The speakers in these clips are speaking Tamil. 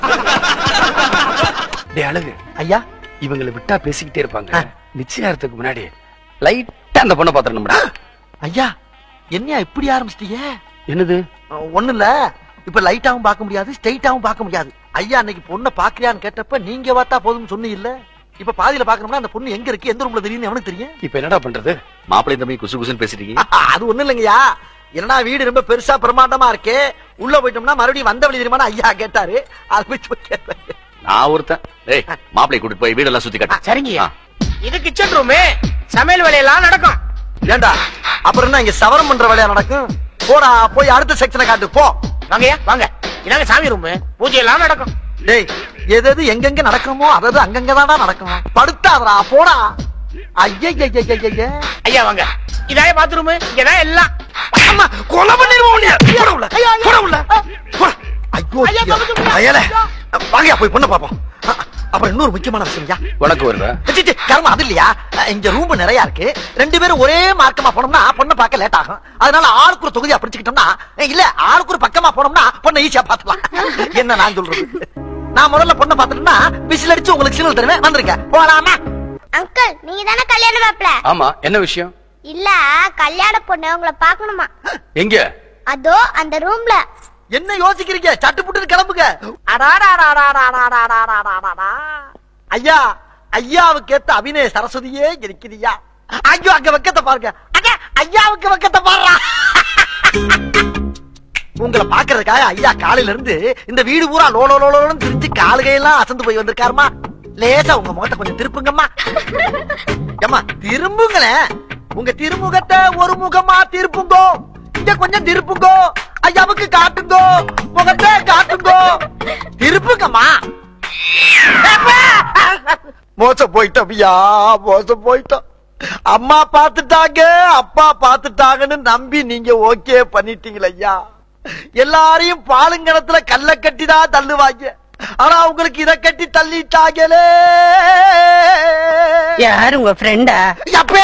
டேய் அழகு ஐயா இவங்களை விட்டா பேசிக்கிட்டே இருப்பாங்க நிச்சயார்த்தத்துக்கு முன்னாடி லைட்டா அந்த பொண்ணை பாத்துறணும்டா ஐயா என்னையா இப்படி ஆரம்பிச்சிட்டீங்க என்னது ஒண்ணு இல்ல இப்ப லைட்டாவும் பார்க்க முடியாது ஸ்ட்ரைட்டாவும் பார்க்க முடியாது ஐயா அன்னைக்கு பொண்ணை பாக்குறியான்னு கேட்டப்ப நீங்க பார்த்தா போதும்னு சொன்னீங்கல்ல இப்ப பாதியில பாக்கணும்னா அந்த பொண்ணு எங்க இருக்கு எந்த ரூம்ல தெரியும் எவனுக்கு தெரியும் இப்ப என்னடா பண்றது மாப்பிள்ளை தம்பி குசு குசுன்னு பேசிட்டு இருக்கீங்க அது ஒண்ணு இல்லைங்கய்யா என்னன்னா வீடு ரொம்ப பெருசா பிரமாண்டமா இருக்கு உள்ள போயிட்டோம்னா மறுபடியும் வந்த வழி தெரியுமா ஐயா கேட்டாரு அது போய் சொல்லி கேட்டேன். நான் ஒருத்தன் ஏய் மாப்பிள்ளை கூட்டிட்டு போய் வீடெல்லாம் சுத்தி காட்டு சரிங்கய்யா ஆ. இது கிச்சன் ரூமு சமையல் வேலையெல்லாம் நடக்கும் ஏண்டா அப்புறம் என்ன இங்க சவரம் பண்ற வேலையா நடக்கும் போடா போய் அடுத்த செக்ஷனை காட்டு போ வாங்கய்யா வாங்க இதாங்க சாமி ரூமு பூஜை எல்லாம் நடக்கும் டேய் எது எது எங்கெங்க நடக்கணுமோ அதாவது அங்கங்கதான்டா நடக்கும் படுத்தாதடா போடா ஐயா ஐயா வாங்க இதாய பாத்ரூமு இங்கதான் எல்லாம் அம்மா கொலை பண்ணிடுவோம் உன்னைய. போடா உள்ள, போடா உள்ள. போடா. ஐயோ, ஐயா, ஐயோ. தப்பிச்சு விடு. ஐயலே. வாங்கயா போய் பொண்ணை பாப்போம் அ, அப்புறம் இன்னொரு முக்கியமான விஷயம்யா உனக்கு வருவ சி, சி, கர்மம் அது இல்லையா இங்க ரூம் நிறைய இருக்கு ரெண்டு பேரும் ஒரே மார்க்கமா போனோம்னா பொண்ணை பார்க்க லேட் ஆகும் அதனால ஆளுக்கு ஒரு தொகுதியா பிடிச்சுக்கிட்டோம்னா இல்ல ஆளுக்கு ஒரு பக்கமா போனோம்னா பொண்ணை ஈஸியா பாத்துக்கலாம் என்ன நான் சொல்றது நான் முதல்ல பொண்ணை பாத்துட்டேன்னா விசில் அடிச்சு உங்களுக்கு சிக்னல் தருவேன் வந்திருக்கேன் போலாமா அங்கிள் நீங்க தானே கல்யாண மாப்பிள ஆமா என்ன விஷயம் இல்ல கல்யாண பொண்ணு உங்களை பார்க்கணுமா எங்க அதோ அந்த ரூம்ல என்ன யோசிக்கிறீங்க சட்டு புட்டு கிளம்புங்க அடாடாடாடாடாடாடாடாடாடா. ஐயா ஐயாவுக்கு ஏத்த அபிநய சரஸ்வதியே இருக்குதுயா ஐயோ அங்க வெக்கத்தை பாருங்க அங்க ஐயாவுக்கு வெக்கத்தை பாருடா உங்களை பாக்குறதுக்காக ஐயா காலையில இருந்து இந்த வீடு பூரா லோலோ லோலோன்னு திரிஞ்சு காலுகையெல்லாம் அசந்து போய் வந்திருக்காருமா லேசா உங்க முகத்தை கொஞ்சம் திருப்புங்கம்மா ஏம்மா திரும்புங்களேன் உங்க திருமுகத்தை ஒரு முகமா திருப்புங்கோ இங்க கொஞ்சம் திருப்புங்கோ ஐயாவுக்கு காட்டுங்கோ முகத்தை காட்டுங்கோ திருப்புங்கம்மா மோசம் போயிட்டோம் ஐயா மோசம் போயிட்டோம் அம்மா பாத்துட்டாங்க அப்பா பாத்துட்டாங்கன்னு நம்பி நீங்க ஓகே பண்ணிட்டீங்களே ஐயா எல்லாரையும் பாலுங்கணத்துல கல்ல கட்டி தான் தள்ளுவாங்க ஆனா உங்களுக்கு இத கட்டி தள்ளிட்டாங்களே யாரு உங்க ஃப்ரெண்டா அப்பே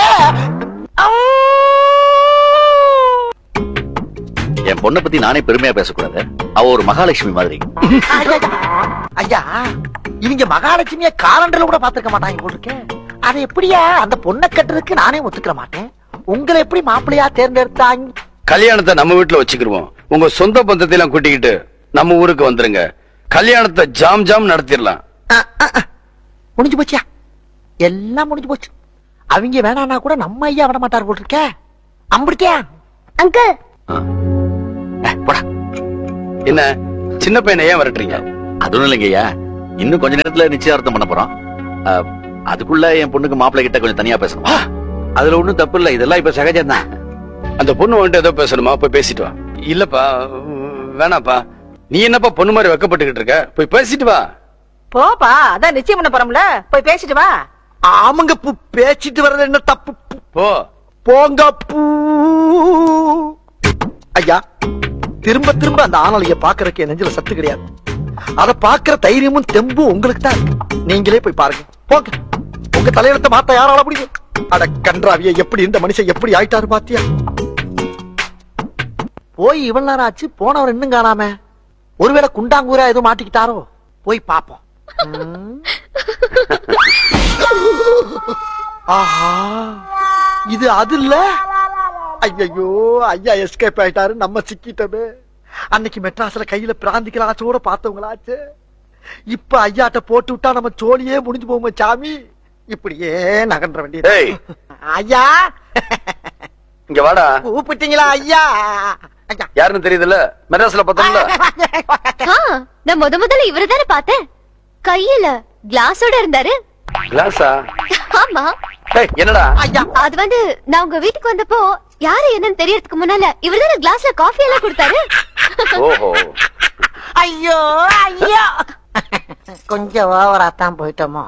என் பொண்ணை பத்தி நானே பெருமையா பேசக்கூடாது அவ ஒரு மகாலட்சுமி மாதிரி ஐயா இவங்க மகாலட்சுமிய காலண்டர்ல கூட பாத்துக்க மாட்டாங்க போல இருக்கே அதை எப்படியா அந்த பொண்ணை கட்டுறதுக்கு நானே ஒத்துக்கிற மாட்டேன் உங்களை எப்படி மாப்பிள்ளையா தேர்ந்தெடுத்தாங்க கல்யாணத்தை நம்ம வீட்டுல வச்சுக்கிருவோம் உங்க சொந்த பந்தத்தை எல்லாம் கூட்டிக்கிட்டு நம்ம ஊருக்கு வந்துருங்க கல்யாணத்தை ஜாம் ஜாம் நடத்திடலாம் அஹ், அஹ், அஹ். முடிஞ்சு போச்சியா எல்லாம் முடிஞ்சு போச்சு அவங்க வேணான்னா கூட நம்ம ஐயா விட மாட்டார் போல் இருக்கே அம்பிடிக்கா அங்கிள் ஏய், போடா என்ன சின்ன பையனை ஏன் விரட்டுறீங்க அது ஒண்ணும் இல்லைங்கய்யா இன்னும் கொஞ்ச நேரத்துல நிச்சயார்த்தம் பண்ண போறோம் அஹ், அதுக்குள்ள என் பொண்ணுக்கு மாப்பிள்ளை கிட்ட கொஞ்சம் தனியா பேசணும் அதுல ஒண்ணும் தப்பு இல்ல இதெல்லாம் இப்ப சகஜம் தான் அந்த பொண்ணு வந்துட்டு ஏதோ பேசணுமா போய் பேசிட்டு வா இல்லப்பா வேணாப்பா நீ என்னப்பா பொண்ணு மாதிரி வெக்கப்பட்டுக்கிட்டு இருக்க போய் பேசிட்டு வா போப்பா அதான் நிச்சயம் பண்ண போறோம்ல போய் பேசிட்டு வா ஆமாங்க பூ பேச்சிட்டு வர்றது என்ன தப்பு பூ. போ போங்க பூ ஐயா திரும்ப திரும்ப அந்த ஆணலைய பாக்குறதுக்கு என் நெஞ்சில சத்து கிடையாது அத பாக்குற தைரியமும் தெம்பும் உங்களுக்கு தான் இருக்கு நீங்களே போய் பாருங்க போங்க உங்க தலையெழுத்த மாத்த யாரால முடியும் அட கன்றாவிய எப்படி இந்த மனுஷன் எப்படி ஆயிட்டாரு பாத்தியா போய் இவ்வளவு நேரம் ஆச்சு போனவர் இன்னும் காணாம ஒருவேளை குண்டாங்கூரா எதுவும் மாட்டிக்கிட்டாரோ போய் பாப்போம் ம். ஆஹா இது அது இல்ல ஐயோ ஐயா எஸ்கேப் ஆயிட்டாரு நம்ம சிக்கிட்டோமே அன்னைக்கு மெட்ராஸ்ல கையில பிராந்தி கிளாச்சோட பார்த்தவங்களாச்சு இப்ப ஐயாட்ட போட்டு விட்டா நம்ம சோழியே முடிஞ்சு போவோமே சாமி இப்படியே நகன்ற வேண்டியது ஏய் ஐயா இங்க வாடா கூப்பிட்டீங்களா ஐயா ஐயா யாருன்னு தெரியுதுல்ல மெட்ராஸ்ல பார்த்தோம்ல நான் முத முதல்ல இவரை தானே பார்த்தேன் கையில கிளாஸோட இருந்தாரு கிளாஸா ஆமா ஏய் என்னடா ஐயா அது வந்து நான் உங்க வீட்டுக்கு வந்தப்போ யாரு என்னன்னு தெரியறதுக்கு முன்னால இவர் தானே கிளாஸ்ல காஃபி எல்லாம் கொடுத்தாரு ஓஹோ ஐயோ ஐயோ கொஞ்சம் ஓவரா தான் போயிட்டோமோ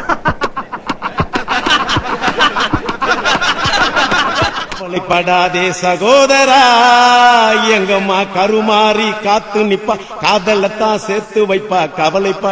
கவலைப்படாதே சகோதரா எங்கம்மா கருமாறி காத்து நிப்பா காதலத்தான் சேர்த்து வைப்பா கவலைப்பட